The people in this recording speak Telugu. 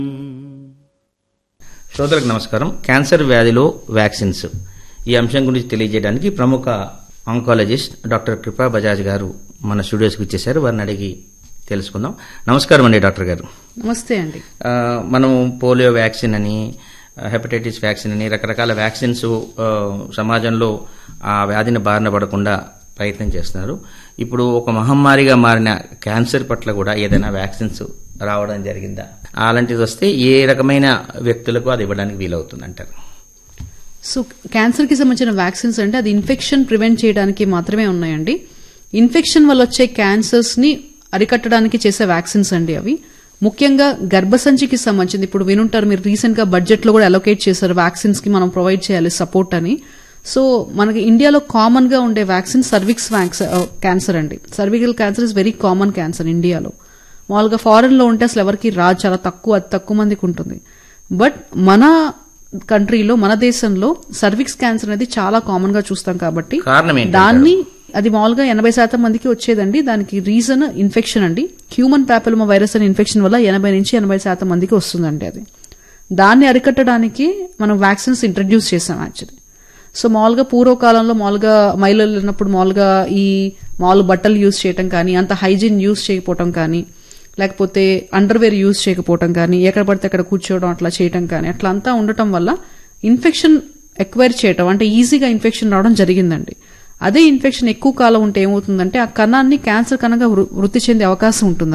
శ్రోతలకు నమస్కారం క్యాన్సర్ వ్యాధిలో వ్యాక్సిన్స్ ఈ అంశం గురించి తెలియజేయడానికి ప్రముఖ ఆంకాలజిస్ట్ డాక్టర్ కృపా బజాజ్ గారు మన స్టూడియోస్కి ఇచ్చేశారు వారిని అడిగి తెలుసుకుందాం నమస్కారం అండి డాక్టర్ గారు నమస్తే అండి ఆ, మనం పోలియో వ్యాక్సిన్ అని ఆ, హెపటైటిస్ వ్యాక్సిన్ అని రకరకాల వ్యాక్సిన్స్ ఆ, సమాజంలో ఆ వ్యాధిని బారిన పడకుండా ప్రయత్నం చేస్తున్నారు ఇప్పుడు ఒక మహమ్మారిగా మారిన క్యాన్సర్ పట్ల కూడా ఏదైనా వ్యాక్సిన్స్ రావడం జరిగిందా అలాంటిది వస్తే ఏ రకమైన వ్యక్తులకు అది ఇవ్వడానికి వీలవుతుంది అంటారు సో క్యాన్సర్ కి సంబంధించిన వ్యాక్సిన్స్ అంటే అది ఇన్ఫెక్షన్ ప్రివెంట్ చేయడానికి మాత్రమే ఉన్నాయండి ఇన్ఫెక్షన్ వల్ల వచ్చే క్యాన్సర్స్ ని అరికట్టడానికి చేసే వ్యాక్సిన్స్ అండి అవి ముఖ్యంగా గర్భసంచికి సంబంధించింది ఇప్పుడు వినుంటారు మీరు రీసెంట్ గా బడ్జెట్ లో కూడా అలొకేట్ చేశారు వ్యాక్సిన్స్ కి మనం ప్రొవైడ్ చేయాలి సపోర్ట్ అని సో మనకి ఇండియాలో కామన్ గా ఉండే వ్యాక్సిన్ సర్విక్స్ క్యాన్సర్ అండి cervical cancer is very common cancer ఇండియాలో మామూలుగా ఫారెన్ లో ఉంటే అసలు ఎవరికి రాదు చాలా తక్కువ అతి తక్కువ మందికి ఉంటుంది బట్ మన కంట్రీలో మన దేశంలో సర్విక్స్ క్యాన్సర్ అనేది చాలా కామన్ గా చూస్తాం కాబట్టి కారణం ఏంటి దాన్ని అది మామూలుగా ఎనభై శాతం మందికి వచ్చేదండి దానికి రీజన్ ఇన్ఫెక్షన్ అండి హ్యూమన్ ప్యాపిలోమా వైరస్ అనే ఇన్ఫెక్షన్ వల్ల ఎనభై నుంచి ఎనభై శాతం మందికి వస్తుందండి అది దాన్ని అరికట్టడానికి మనం వ్యాక్సిన్స్ ఇంట్రడ్యూస్ చేసాం యాక్చువల్లీ సో మామూలుగా పూర్వకాలంలో మామూలుగా మహిళలు ఉన్నప్పుడు మామూలుగా ఈ మామూలు బట్టలు యూజ్ చేయటం కానీ అంత హైజీన్ యూజ్ చేయకపోవటం కానీ లేకపోతే అండర్వేర్ యూజ్ చేయకపోవటం కానీ ఎక్కడ పడితే అక్కడ కూర్చోవడం అట్లా చేయటం కానీ అట్లా అంతా ఉండటం వల్ల ఇన్ఫెక్షన్ ఎక్వైర్ చేయటం అంటే ఈజీగా ఇన్ఫెక్షన్ రావడం జరిగిందండి అదే ఇన్ఫెక్షన్ ఎక్కువ కాలం ఉంటే ఏమవుతుందంటే ఆ కణాన్ని క్యాన్సర్ కణంగా వృ- వృద్ధి చెందే అవకాశం ఉంటుంది